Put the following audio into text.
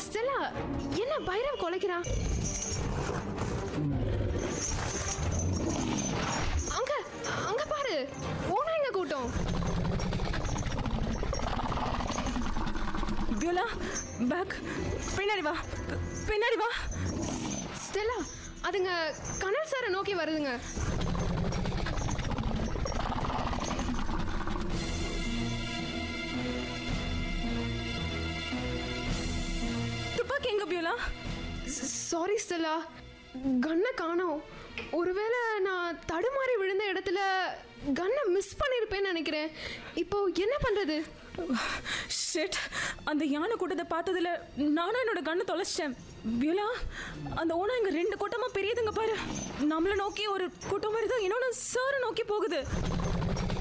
Stella என்ன பைரவ் கொலைக்கிறான் அங்க அங்க பாரு ஓனாங்க கூட்டம் பியோலா பேக் பின்னாடி வா பி- பின்னாடி வா ஸ்டெல்லா அதுங்க கனல் சாரை நோக்கி வருதுங்க துப்பாக்கி எங்க பியோலா சாரி ஸ்டெல்லா கன்னை காணோம் ஒருவேளை நான் தடுமாறி விழுந்த இடத்துல கன்னை மிஸ் பண்ணியிருப்பேன்னு நினைக்கிறேன் இப்போ என்ன பண்றது ஷிட் அந்த யானை கூட்டத்தை பார்த்ததுல நானும் என்னோட கண்ணு தொலைச்சிட்டேன் பியோலா அந்த ஓனா இங்க ரெண்டு கூட்டமா பெரியதுங்க பாரு நம்மளை நோக்கி ஒரு கூட்டம் வருது இன்னொன்று சாரை நோக்கி போகுது